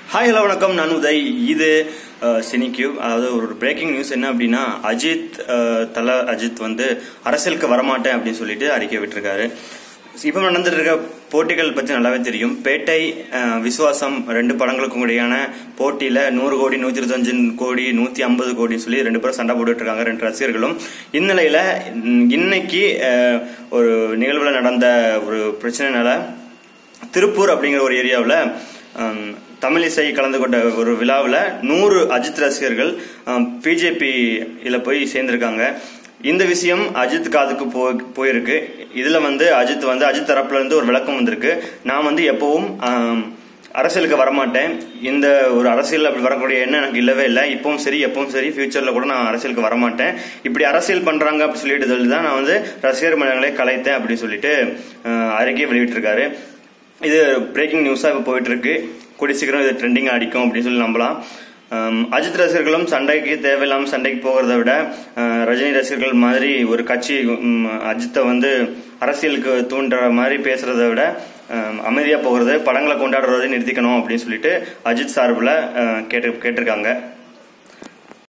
hi hello வணக்கம் நான் உதய் இது சினி கியூப் அதாவது ஒரு பிரேக்கிங் நியூஸ் என்ன அப்படின்னா அஜித் அஹ், தல அஜித் வந்து அரசியலுக்கு வரமாட்டேன் அப்படின்னு சொல்லிட்டு அறிக்கை விட்டிருக்காரு இப்போ நடந்துட்டு இருக்க போட்டிகள் பற்றி நல்லாவே தெரியும் பேட்டை அஹ், விசுவாசம் ரெண்டு படங்களுக்கும் இடையான போட்டியில் நூறு கோடி நூற்றி இருபத்தஞ்சு கோடி நூற்றி ஐம்பது கோடின்னு சொல்லி ரெண்டு பேரும் சண்டை போட்டுட்டு இருக்காங்க ரெண்டு ரசிகர்களும் இந்நிலையில் ம், இன்னைக்கு அஹ், ஒரு நிகழ்வில் நடந்த ஒரு பிரச்சனைனால திருப்பூர் அப்படிங்கிற ஒரு ஏரியாவில் தமிழிசை கலந்து கொண்ட ஒரு விழாவில் நூறு அஜித் ரசிகர்கள் பிஜேபியில் போய் சேர்ந்திருக்காங்க இந்த விஷயம் அஜித் காதுக்கு போ போயிருக்கு இதுல வந்து அஜித் வந்து அஜித் தரப்புல இருந்து ஒரு விளக்கம் வந்திருக்கு நான் வந்து எப்பவும் ஆம், அரசியலுக்கு வரமாட்டேன் இந்த ஒரு அரசியல் அப்படி வரக்கூடிய எண்ணம் எனக்கு இல்லவே இல்லை இப்பவும் சரி எப்பவும் சரி ஃபியூச்சர்ல கூட நான் அரசியலுக்கு வரமாட்டேன் இப்படி அரசியல் பண்றாங்க அப்படி சொல்லிட்டு தான் நான் வந்து ரசிகர் மன்றங்களை கலைத்தேன் அப்படின்னு சொல்லிட்டு அஹ், அறிக்கையை வெளியிட்டிருக்காரு இது பிரேக்கிங் நியூஸா இப்போ போயிட்டு இருக்கு கூடி சீக்கிரம் இது ட்ரெண்டிங் அடிக்கும் அப்படின்னு சொல்லி நம்பலாம் அம், அஜித் ரசிகர்களும் சண்டைக்கு தேவையில்லாம சண்டைக்கு போகிறத விட அஹ், ரஜினி ரசிகர்கள் மாதிரி ஒரு கட்சி ம், அஜித்தை வந்து அரசியலுக்கு தூண்டுற மாதிரி பேசுறத விட அம், அமைதியா போகிறது படங்களை கொண்டாடுறதை நிறுத்திக்கணும் அப்படின்னு சொல்லிட்டு அஜித் சார்பில் கேட்டு கேட்டிருக்காங்க